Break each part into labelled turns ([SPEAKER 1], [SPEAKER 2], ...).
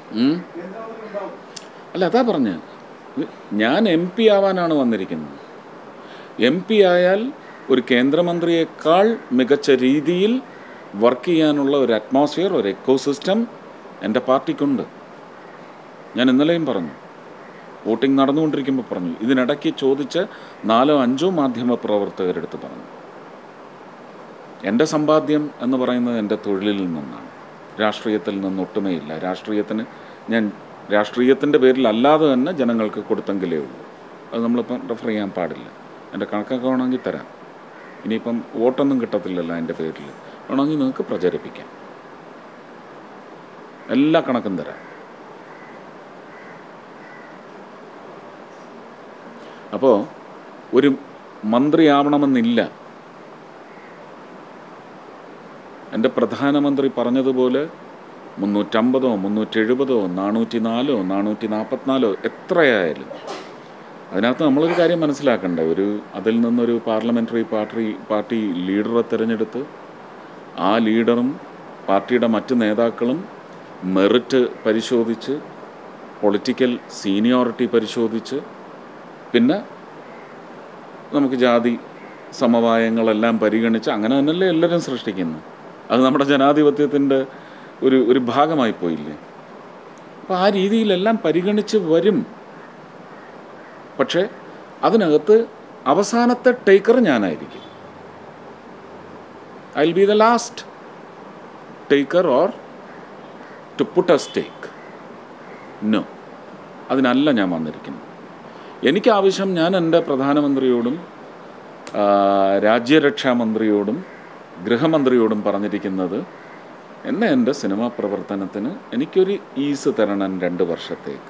[SPEAKER 1] ഉം? അല്ല അതാ പറഞ്ഞ് ഞാൻ എം പി ആവാനാണ് വന്നിരിക്കുന്നത് എം പി ആയാൽ ഒരു കേന്ദ്രമന്ത്രിയേക്കാൾ മികച്ച രീതിയിൽ വർക്ക് ചെയ്യാനുള്ള ഒരു അറ്റ്മോസ്ഫിയർ ഒരു എക്കോസിസ്റ്റം എൻ്റെ പാർട്ടിക്കുണ്ട് ഞാൻ ഇന്നലെയും പറഞ്ഞു വോട്ടിംഗ് നടന്നുകൊണ്ടിരിക്കുമ്പോൾ പറഞ്ഞു ഇതിനിടയ്ക്ക് ചോദിച്ച നാലോ അഞ്ചോ മാധ്യമ പ്രവർത്തകരെടുത്ത് പറഞ്ഞു എൻ്റെ സമ്പാദ്യം എന്ന് പറയുന്നത് എൻ്റെ തൊഴിലിൽ നിന്നാണ് രാഷ്ട്രീയത്തിൽ നിന്ന് ഒട്ടുമേയില്ല രാഷ്ട്രീയത്തിന് ഞാൻ രാഷ്ട്രീയത്തിൻ്റെ പേരിൽ അല്ലാതെ തന്നെ ജനങ്ങൾക്ക് കൊടുത്തെങ്കിലേ ഉള്ളൂ അത് നമ്മളിപ്പം റെഫർ ചെയ്യാൻ പാടില്ല എൻ്റെ കണക്കൊക്കെ വേണമെങ്കിൽ തരാം ഇനിയിപ്പം വോട്ടൊന്നും കിട്ടത്തില്ലല്ലോ എൻ്റെ പേരിൽ വേണമെങ്കിൽ നിങ്ങൾക്ക് പ്രചരിപ്പിക്കാം എല്ലാ കണക്കും തരാം അപ്പോൾ ഒരു മന്ത്രിയാവണമെന്നില്ല എൻ്റെ പ്രധാനമന്ത്രി പറഞ്ഞതുപോലെ മുന്നൂറ്റമ്പതോ മുന്നൂറ്റെഴുപതോ നാനൂറ്റി നാലോ നാനൂറ്റി നാൽപ്പത്തിനാലോ എത്രയായാലും അതിനകത്ത് നമ്മളൊരു കാര്യം മനസ്സിലാക്കണ്ടേ ഒരു അതിൽ നിന്നൊരു പാർലമെൻ്ററി പാർട്ടി പാർട്ടി ലീഡറെ തിരഞ്ഞെടുത്ത് ആ ലീഡറും പാർട്ടിയുടെ മറ്റ് നേതാക്കളും മെറിറ്റ് പരിശോധിച്ച് പൊളിറ്റിക്കൽ സീനിയോറിറ്റി പരിശോധിച്ച് പിന്നെ നമുക്ക് ജാതി സമവായങ്ങളെല്ലാം പരിഗണിച്ച് അങ്ങനെ തന്നെയല്ലേ എല്ലാവരും സൃഷ്ടിക്കുന്നു അത് നമ്മുടെ ജനാധിപത്യത്തിൻ്റെ ഒരു ഒരു ഭാഗമായി പോയില്ലേ അപ്പോൾ ആ രീതിയിലെല്ലാം പരിഗണിച്ച് വരും പക്ഷേ അതിനകത്ത് അവസാനത്തെ ടേക്കർ ഞാനായിരിക്കും I will be the last taker or to put a stake no അതിനല്ല ഞാൻ വന്നിരിക്കുന്നത് എനിക്ക് ആവശ്യം ഞാൻ എൻ്റെ പ്രധാനമന്ത്രിയോടും ആ, രാജ്യരക്ഷാ മന്ത്രിയോടും ഗൃഹമന്ത്രിയോടും പറഞ്ഞിരിക്കുന്നത് എന്നെ എൻ്റെ സിനിമാ പ്രവർത്തനത്തിന് എനിക്കൊരു ഈസ് തരണം രണ്ട് വർഷത്തേക്ക്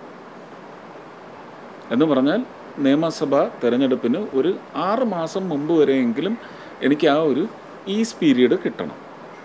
[SPEAKER 1] എന്ന് പറഞ്ഞാൽ നിയമസഭാ തെരഞ്ഞെടുപ്പിന് ഒരു ആറ് മാസം മുമ്പ് വരെയെങ്കിലും എനിക്ക് ആ ഒരു ഈസ് പീരീഡ് കിട്ടണം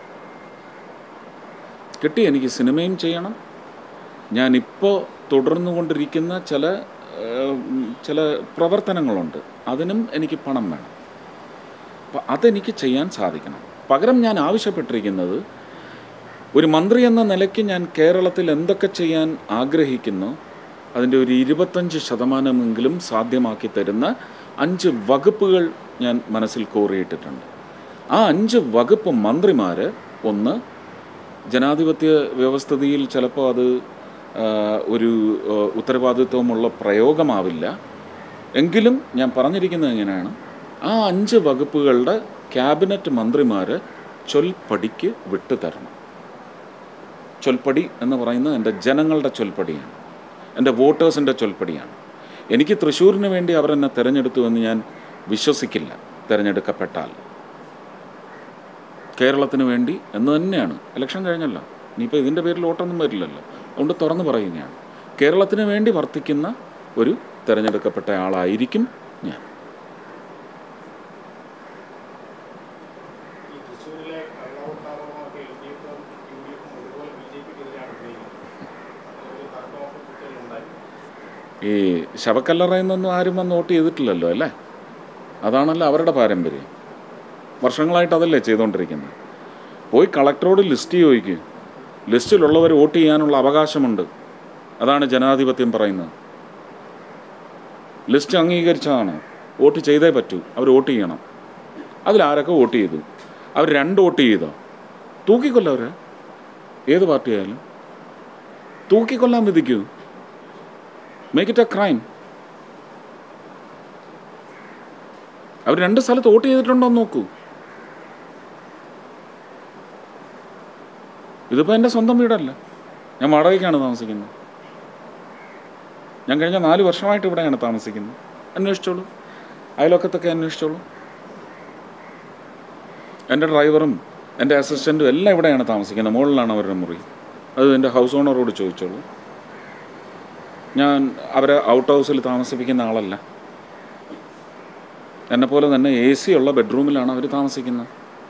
[SPEAKER 1] കിട്ടി എനിക്ക് സിനിമയും ചെയ്യണം ഞാനിപ്പോൾ തുടർന്നുകൊണ്ടിരിക്കുന്ന ചില ഏഹ്, ചില പ്രവർത്തനങ്ങളുണ്ട് അതിനും എനിക്ക് പണം വേണം അപ്പം അതെനിക്ക് ചെയ്യാൻ സാധിക്കണം പകരം ഞാൻ ആവശ്യപ്പെട്ടിരിക്കുന്നത് ഒരു മന്ത്രി എന്ന നിലയ്ക്ക് ഞാൻ കേരളത്തിൽ എന്തൊക്കെ ചെയ്യാൻ ആഗ്രഹിക്കുന്നു അതിൻ്റെ ഒരു ഇരുപത്തഞ്ച് ശതമാനമെങ്കിലും സാധ്യമാക്കി തരുന്ന അഞ്ച് വകുപ്പുകൾ ഞാൻ മനസ്സിൽ കോറിയിട്ടിട്ടുണ്ട് ആ അഞ്ച് വകുപ്പ് മന്ത്രിമാർ ഒന്ന് ജനാധിപത്യ വ്യവസ്ഥിതിയിൽ ചിലപ്പോൾ അത് ആ, ഒരു ആ, ഉത്തരവാദിത്വമുള്ള പ്രയോഗമാവില്ല എങ്കിലും ഞാൻ പറഞ്ഞിരിക്കുന്നത് എങ്ങനെയാണ് ആ അഞ്ച് വകുപ്പുകളുടെ ക്യാബിനറ്റ് മന്ത്രിമാർ ചൊൽപ്പടിക്ക് വിട്ടു തരണം ചൊൽപ്പടി എന്ന് പറയുന്നത് എൻ്റെ ജനങ്ങളുടെ ചൊൽപ്പടിയാണ് എൻ്റെ വോട്ടേഴ്സിൻ്റെ ചൊൽപ്പടിയാണ് എനിക്ക് തൃശ്ശൂരിന് വേണ്ടി അവർ എന്നെ തിരഞ്ഞെടുത്തു എന്ന് ഞാൻ വിശ്വസിക്കില്ല തിരഞ്ഞെടുക്കപ്പെട്ടാൽ കേരളത്തിന് വേണ്ടി എന്ന് തന്നെയാണ് ഇലക്ഷൻ കഴിഞ്ഞല്ലോ ഇനിയിപ്പോൾ ഇതിൻ്റെ പേരിൽ വോട്ടൊന്നും വരില്ലല്ലോ അതുകൊണ്ട് തുറന്നു പറയുകയാണ് കേരളത്തിന് വേണ്ടി വർത്തിക്കുന്ന ഒരു തിരഞ്ഞെടുക്കപ്പെട്ട ആളായിരിക്കും ഞാൻ
[SPEAKER 2] ഈ തൃശ്ശൂരിലെ കള്ളവോട്ടാരോപണമൊക്കെ എൽ ഡി എഫും യു ഡി എഫും ഒരുപോലെ ബി ജെ പിക്കെതിരെയാണ് ഉന്നയിക്കുന്നത് ഒരു തർക്കമൊക്കെ കുട്ടികളുണ്ടായി
[SPEAKER 1] ഈ ശവക്കല്ലറയിൽ നിന്നൊന്നും ആരും വന്ന് വോട്ട് ചെയ്തിട്ടില്ലല്ലോ അല്ലേ അതാണല്ലോ അവരുടെ പാരമ്പര്യം വർഷങ്ങളായിട്ട് അതല്ലേ ചെയ്തുകൊണ്ടിരിക്കുന്നത് പോയി കളക്ടറോട് ലിസ്റ്റ് ചോദിക്കുക ലിസ്റ്റിലുള്ളവർ വോട്ട് ചെയ്യാനുള്ള അവകാശമുണ്ട് അതാണ് ജനാധിപത്യം പറയുന്നത് ലിസ്റ്റ് അംഗീകരിച്ചതാണ് വോട്ട് ചെയ്തേ പറ്റൂ അവർ വോട്ട് ചെയ്യണം അതിലാരൊക്കെ വോട്ട് ചെയ്തു അവർ രണ്ട് വോട്ട് ചെയ്തോ തൂക്കിക്കൊല്ലോ അവരെ ഏത് പാർട്ടിയായാലും തൂക്കിക്കൊല്ലാൻ വിധിക്കൂ മേക്ക് ഇറ്റ് എ ക്രൈം അവർ രണ്ട് സ്ഥലത്ത് വോട്ട് ചെയ്തിട്ടുണ്ടോ എന്ന് നോക്കൂ ഇതിപ്പോൾ എൻ്റെ സ്വന്തം വീടല്ല ഞാൻ വാടകയ്ക്കാണ് താമസിക്കുന്നത് ഞാൻ കഴിഞ്ഞ നാല് വർഷമായിട്ട് ഇവിടെയാണ് താമസിക്കുന്നത് അന്വേഷിച്ചോളൂ അയലോക്കത്തൊക്കെ അന്വേഷിച്ചോളൂ എൻ്റെ ഡ്രൈവറും എൻ്റെ അസിസ്റ്റൻറ്റും എല്ലാം ഇവിടെയാണ് താമസിക്കുന്നത് മുകളിലാണ് അവരുടെ മുറി അത് എൻ്റെ ഹൗസ് ഓണറോട് ചോദിച്ചോളൂ ഞാൻ അവരെ ഔട്ട് ഹൗസിൽ താമസിപ്പിക്കുന്ന ആളല്ല എന്നെപ്പോലെ തന്നെ എ സി ഉള്ള ബെഡ്റൂമിലാണ് അവർ താമസിക്കുന്നത്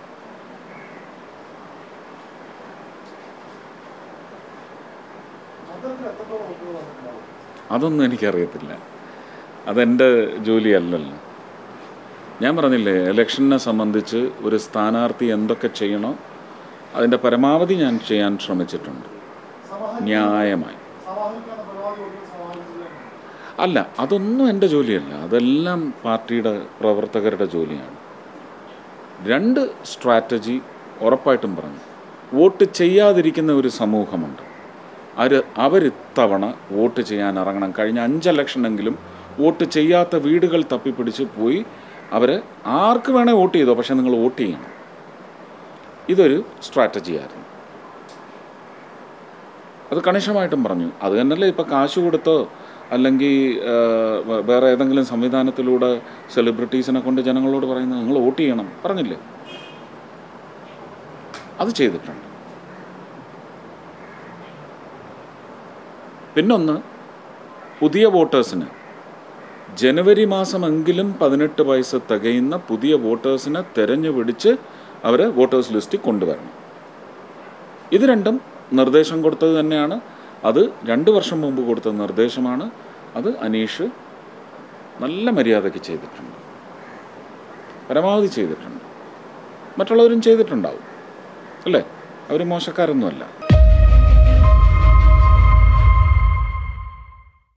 [SPEAKER 2] മൊത്തത്തിൽ എത്രത്തോളം വോട്ടുകൾ വന്നിട്ടുണ്ടാവും
[SPEAKER 1] അതൊന്നും എനിക്കറിയത്തില്ല അതെൻ്റെ ജോലിയല്ലല്ലോ ഞാൻ പറഞ്ഞില്ലേ ഇലക്ഷനെ സംബന്ധിച്ച് ഒരു സ്ഥാനാർത്ഥി എന്തൊക്കെ ചെയ്യണോ അതിൻ്റെ പരമാവധി ഞാൻ ചെയ്യാൻ ശ്രമിച്ചിട്ടുണ്ട് ന്യായമായി
[SPEAKER 2] സമാഹരിക്കാത്ത പരമാവധി വോട്ടുകൾ സമാഹരിച്ചത് തന്നെ
[SPEAKER 1] അല്ല അതൊന്നും എൻ്റെ ജോലിയല്ല അതെല്ലാം പാർട്ടിയുടെ പ്രവർത്തകരുടെ ജോലിയാണ് രണ്ട് സ്ട്രാറ്റജി ഉറപ്പായിട്ടും പറഞ്ഞു വോട്ട് ചെയ്യാതിരിക്കുന്ന ഒരു സമൂഹമുണ്ട് അവർ അവരിത്തവണ വോട്ട് ചെയ്യാൻ ഇറങ്ങണം കഴിഞ്ഞ അഞ്ച് ഇലക്ഷനെങ്കിലും വോട്ട് ചെയ്യാത്ത വീടുകൾ തപ്പിപ്പിടിച്ച് പോയി അവർ ആർക്ക് വേണേൽ വോട്ട് ചെയ്തോ പക്ഷേ നിങ്ങൾ വോട്ട് ചെയ്യണം ഇതൊരു സ്ട്രാറ്റജിയായിരുന്നു അത് കണിശമായിട്ടും പറഞ്ഞു അത് തന്നെയല്ലേ ഇപ്പം കാശ് കൊടുത്തോ അല്ലെങ്കിൽ ആ, വേ- വേറെ ഏതെങ്കിലും സംവിധാനത്തിലൂടെ സെലിബ്രിറ്റീസിനെ കൊണ്ട് ജനങ്ങളോട് പറയുന്നത് നിങ്ങൾ വോട്ട് ചെയ്യണം പറഞ്ഞില്ലേ അത് ചെയ്തിട്ടുണ്ട് പിന്നൊന്ന് പുതിയ വോട്ടേഴ്സിന് ജനുവരി മാസമെങ്കിലും പതിനെട്ട് വയസ്സ് തികയുന്ന പുതിയ വോട്ടേഴ്സിനെ തെരഞ്ഞു പിടിച്ച് അവർ വോട്ടേഴ്സ് ലിസ്റ്റിൽ കൊണ്ടുവരണം ഇത് രണ്ടും നിർദ്ദേശം കൊടുത്തത് തന്നെയാണ് അത് രണ്ട് വർഷം മുമ്പ് കൊടുത്ത നിർദ്ദേശമാണ് അത് അനീഷ് നല്ല മര്യാദയ്ക്ക് ചെയ്തിട്ടുണ്ട് പരമാവധി ചെയ്തിട്ടുണ്ട് മറ്റുള്ളവരും ചെയ്തിട്ടുണ്ടാവും അല്ലേ അവർ മോശക്കാരൊന്നുമല്ല